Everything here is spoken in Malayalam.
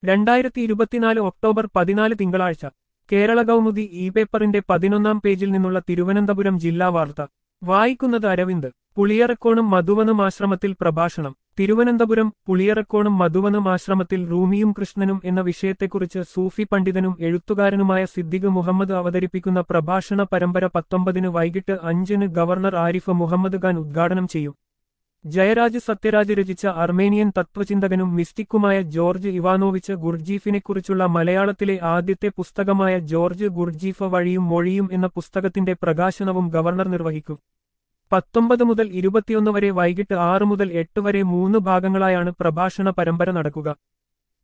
രണ്ടായിരത്തി ഇരുപത്തിനാല് ഒക്ടോബർ പതിനാല് തിങ്കളാഴ്ച കേരള കൗമുദി ഇ പേപ്പറിന്റെ പതിനൊന്നാം പേജിൽ നിന്നുള്ള തിരുവനന്തപുരം ജില്ലാ വാർത്ത വായിക്കുന്നത് അരവിന്ദ് പുളിയറക്കോണും മധുവനും ആശ്രമത്തിൽ പ്രഭാഷണം തിരുവനന്തപുരം പുളിയറക്കോണും മധുവനും ആശ്രമത്തിൽ റൂമിയും കൃഷ്ണനും എന്ന വിഷയത്തെക്കുറിച്ച് സൂഫി പണ്ഡിതനും എഴുത്തുകാരനുമായ സിദ്ദിഖ് മുഹമ്മദ് അവതരിപ്പിക്കുന്ന പ്രഭാഷണ പരമ്പര പത്തൊമ്പതിന് വൈകിട്ട് അഞ്ചിന് ഗവർണർ ആരിഫ് മുഹമ്മദ് ഖാൻ ഉദ്ഘാടനം ചെയ്യും ജയരാജ് സത്യരാജ് രചിച്ച അർമേനിയൻ തത്വചിന്തകനും മിസ്റ്റിക്കുമായ ജോർജ് ഇവാനോവിച്ച് ഗുർജീഫിനെക്കുറിച്ചുള്ള മലയാളത്തിലെ ആദ്യത്തെ പുസ്തകമായ ജോർജ് ഗുർജീഫ വഴിയും മൊഴിയും എന്ന പുസ്തകത്തിന്റെ പ്രകാശനവും ഗവർണർ നിർവഹിക്കും പത്തൊമ്പത് മുതൽ ഇരുപത്തിയൊന്ന് വരെ വൈകിട്ട് ആറ് മുതൽ എട്ട് വരെ മൂന്ന് ഭാഗങ്ങളായാണ് പ്രഭാഷണ പരമ്പര നടക്കുക